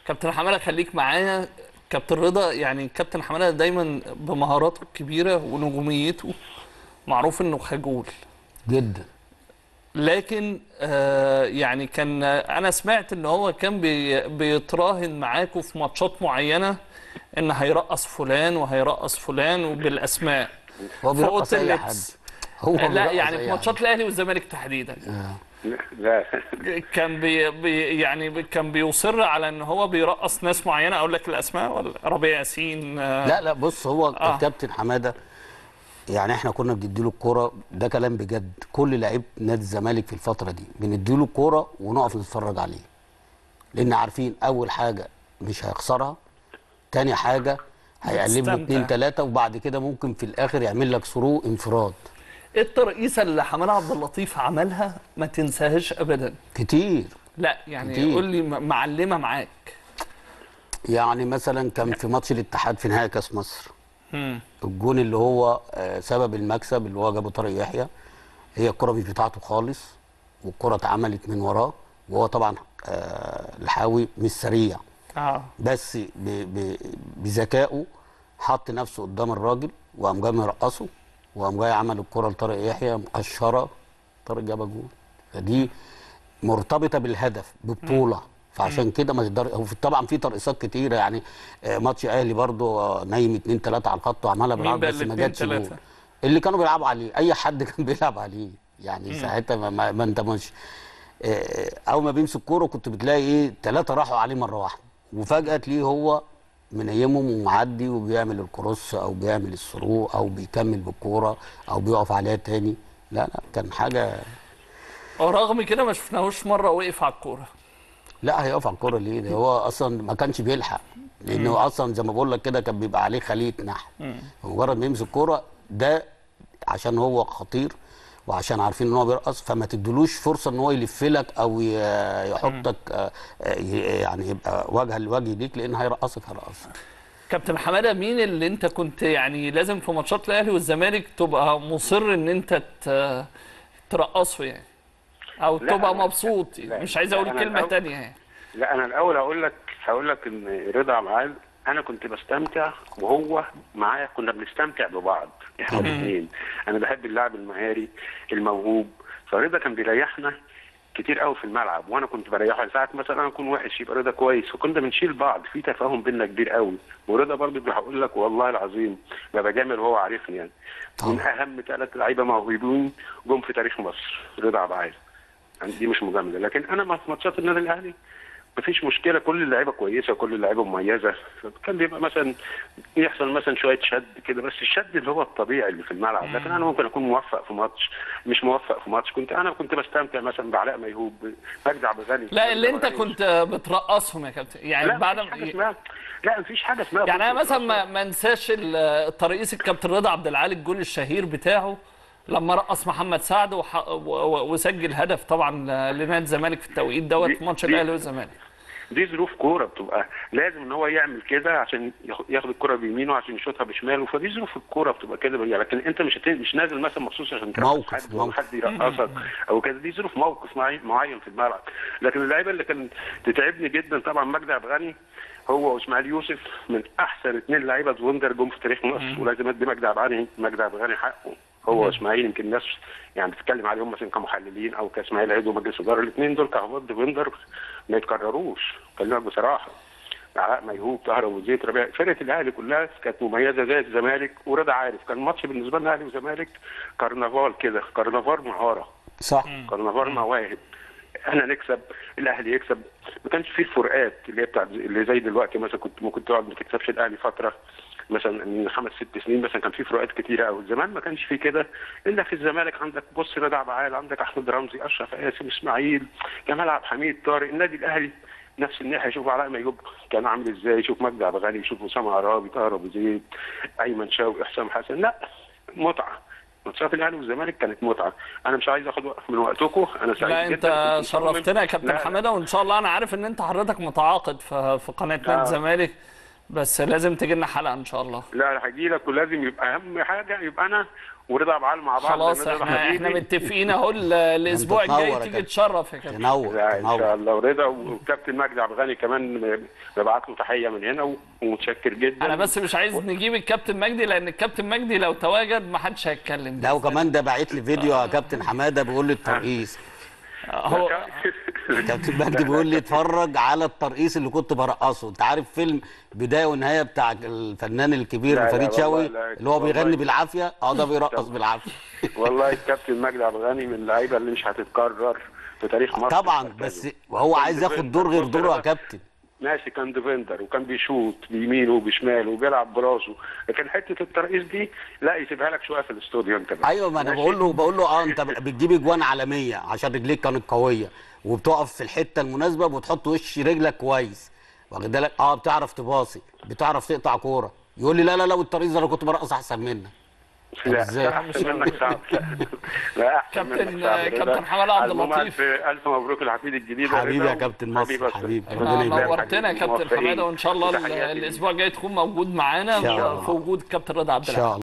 كابتن حماده خليك معايا كابتن رضا يعني كابتن حماده دايما بمهاراته الكبيره ونجوميته معروف انه خجول جدا لكن آه يعني كان انا سمعت ان هو كان بي بيتراهن معاكم في ماتشات معينه ان هيرقص فلان وهيرقص فلان وبالاسماء هو في أوضة بيرقص اي حد اللبس. هو لا بيرقص يعني أي في حد. ماتشات الاهلي والزمالك تحديدا آه. لا كان بي بي يعني بي- كان بيصر على ان هو بيرقص ناس معينه اقول لك الاسماء ولا ربيع ياسين آه، لا لا بص هو آه. الكابتن حماده يعني احنا كنا بنديله الكوره ده كلام بجد كل لعيب نادي الزمالك في الفتره دي بنديله الكوره ونقف نتفرج عليه لان عارفين اول حاجه مش هيخسرها تاني حاجه هيقلب له هتستمتع. اتنين تلاته وبعد كده ممكن في الاخر يعمل لك ثرو انفراد ايه الترقيصه اللي حماد عبد اللطيف عملها ما تنساهاش ابدا كتير لا يعني كتير. قول لي م- معلمه معاك يعني مثلا كان في ماتش الاتحاد في نهائي كاس مصر مم. الجون اللي هو آه، سبب المكسب اللي هو جابه طارق يحيى هي الكره مش بتاعته خالص والكره اتعملت من وراه وهو طبعا آه، الحاوي مش سريع اه بس ب- ب- بذكائه حط نفسه قدام الراجل وقام جاي مرقصه وقام جاي عمل الكره لطارق يحيى مقشره طارق جابها جون فدي مرتبطه بالهدف ببطوله فعشان كده ما تقدر هو في- طبعا في ترقيصات كتيره يعني آه، ماتش اهلي برضو آه، نايم اتنين تلاته على الخط وعملها مين بالعرض بقى بس ما الاتنين جاتش جول تلاتة؟ اللي كانوا بيلعبوا عليه اي حد كان بيلعب عليه يعني ساعتها ما, ما, ما انت مش آه، اول ما بيمسك كوره كنت بتلاقي ايه ثلاثه راحوا عليه مره واحده وفجاه تلاقيه هو منيمهم ومعدي وبيعمل الكروس او بيعمل الثرو او بيكمل بالكوره او بيقف عليها تاني لا لا كان حاجه ورغم كده ما شفناهوش مره وقف على الكوره لا هيقف على الكوره ليه ده هو اصلا ما كانش بيلحق لانه اصلا زي ما بقول لك كده كان بيبقى عليه خليه نحل مجرد ما يمسك كوره ده عشان هو خطير وعشان عارفين ان هو بيرقص فما تدلوش فرصه ان هو يلف لك او ي- يحطك آه، آه، ي- يعني يبقى وجها لوجه ليك لان هيرقصك هيرقصك كابتن حماده مين اللي انت كنت يعني لازم في ماتشات الاهلي والزمالك تبقى مصر ان انت ت- ترقصه يعني او لا، تبقى أنا- مبسوط لا، مش عايز لا، اقول أنا كلمه الأول- تانية يعني لا انا الاول هقول لك هقول لك ان رضا عمال انا كنت بستمتع وهو معايا كنا بنستمتع ببعض احنا الاثنين انا بحب اللاعب المهاري الموهوب فرضا كان بيريحنا كتير قوي في الملعب وانا كنت بريحه ساعات مثلا انا اكون وحش يبقى رضا كويس وكنا بنشيل بعض في تفاهم بينا كبير قوي ورضا برضه هقول لك والله العظيم ما بجامل وهو عارفني يعني من اهم ثلاث لعيبه موهوبين جم في تاريخ مصر رضا عبعال يعني دي مش مجامله لكن انا مع ماتشات النادي الاهلي مفيش مشكله كل اللعيبه كويسه كل اللعيبه مميزه كان بيبقى مثلا يحصل مثلا شويه شد كده بس الشد اللي هو الطبيعي اللي في الملعب لكن انا ممكن اكون موفق في ماتش مش موفق في ماتش كنت انا كنت بستمتع مثلا بعلاء ميهوب مجدي عبد الغني لا اللي انت مجدي عبد كنت بترقصهم يا كابتن يعني لا بعد مفيش حاجه ما اسمها لا مفيش حاجه اسمها يعني انا بص، مثلا ما ما انساش ال- الترقيص الكابتن رضا عبد العال الجول الشهير بتاعه لما رقص محمد سعد وح... و... و... وسجل هدف طبعا لنادي الزمالك في التوقيت دوت دي- في ماتش دي- الاهلي والزمالك دي ظروف كوره بتبقى لازم ان هو يعمل كده عشان ياخ- ياخد الكره بيمينه عشان يشوطها بشماله فدي ظروف الكوره بتبقى كده يعني لكن انت مش هت- مش نازل مثلا مخصوص عشان ترقص موقف- حد او موقف. حد يرقصك او كده دي ظروف موقف معي- معين في الملعب لكن اللعيبه اللي كان تتعبني جدا طبعا مجدي عبد الغني هو واسماعيل يوسف من احسن اثنين لعيبه زوندر جم في تاريخ مصر ولازم ادي مجدي عبد الغني مجدي عبد الغني حقه هو واسماعيل يمكن الناس يعني بتتكلم عليهم مثلا كمحللين او كاسماعيل عيد ومجلس اداره الاثنين دول كهواد ديفندر ما يتكرروش كلمك بصراحه علاء ميهوب طاهر ابو زيد ربيع فرقه الاهلي كلها كانت مميزه زي الزمالك ورضا عارف كان ماتش بالنسبه لنا اهلي وزمالك كرنفال كده كرنفال مهاره صح كرنفال مواهب احنا نكسب الاهلي يكسب ما كانش فيه الفروقات اللي هي بتاعت اللي زي دلوقتي مثلا كنت ممكن تقعد ما تكسبش الاهلي فتره مثلا من خمس ست سنين مثلا كان في فروقات كتيره قوي زمان ما كانش في كده الا في الزمالك عندك بص رضا عبعال عندك احمد رمزي اشرف قاسم اسماعيل جمال عبد الحميد طارق النادي الاهلي نفس الناحيه شوف علاء ميهوب كان عامل ازاي شوف مجدي عبد الغني شوف اسامه عرابي طاهر ابو زيد ايمن شوقي حسام حسن لا متعه ماتشات الاهلي والزمالك كانت متعه انا مش عايز اخد وقت من وقتكم انا سعيد لا جدا انت كنت مطمن. شرفتنا يا كابتن لا، لا. حماده وان شاء الله انا عارف ان انت حضرتك متعاقد في في قناه نادي آه. الزمالك بس لازم تجي لنا حلقه ان شاء الله لا هجي لك ولازم يبقى اهم حاجه يبقى انا ورضا عبعال مع بعض خلاص لأن رضا احنا حبيبي. احنا متفقين اهو ال- الاسبوع تنور الجاي يا تيجي كابتن. تشرف يا كابتن تنور لا ان شاء تنور الله ورضا وكابتن مجدي عبد الغني كمان ببعت له تحيه من هنا ومتشكر جدا انا بس مش عايز نجيب الكابتن مجدي لان الكابتن مجدي لو تواجد ما حدش هيتكلم لا وكمان ده باعت لي فيديو يا كابتن حماده بيقول لي الترقيص هو كابتن مجدي بيقول لي اتفرج على الترقيص اللي كنت برقصه انت عارف فيلم بدايه ونهايه بتاع الفنان الكبير لا، لا، فريد والله شوقي لا، اللي هو بيغني والله. بالعافيه اه ده بيرقص بالعافيه والله الكابتن مجدي عبد الغني من اللعيبه اللي مش هتتكرر في تاريخ مصر طبعا المركزي. بس وهو كان عايز ياخد ديفندر. دور غير بص دوره يا رضا، كابتن ماشي كان ديفندر وكان بيشوط بيمينه وبشماله وبيلعب براسه لكن حته الترقيص دي لا يسيبها لك شويه في الاستوديو انت بقى. ايوه ما انا ماشي؟ بقول له بقول له اه انت بتجيب اجوان عالميه عشان رجليك كانت قويه وبتقف في الحته المناسبه وبتحط وش رجلك كويس واخد بالك اه بتعرف تباصي بتعرف تقطع كوره يقول لي لا لا لا والترقيص ده انا كنت برقص احسن منك لا إزاي؟ لا احسن منك صعب لا احسن كابتن- منك صعب كابتن حماد عبد المهم اللطيف. الف الف مبروك الحفيد الجديد حبيبي يا كابتن مصر، حبيبي. ربنا احنا يبارك. نورتنا يا كابتن موفقين. حماده وان شاء الله تحياتي ليك. الاسبوع الجاي تكون موجود معانا إن شاء الله. في وجود كابتن رضا عبد ان العال شاء الله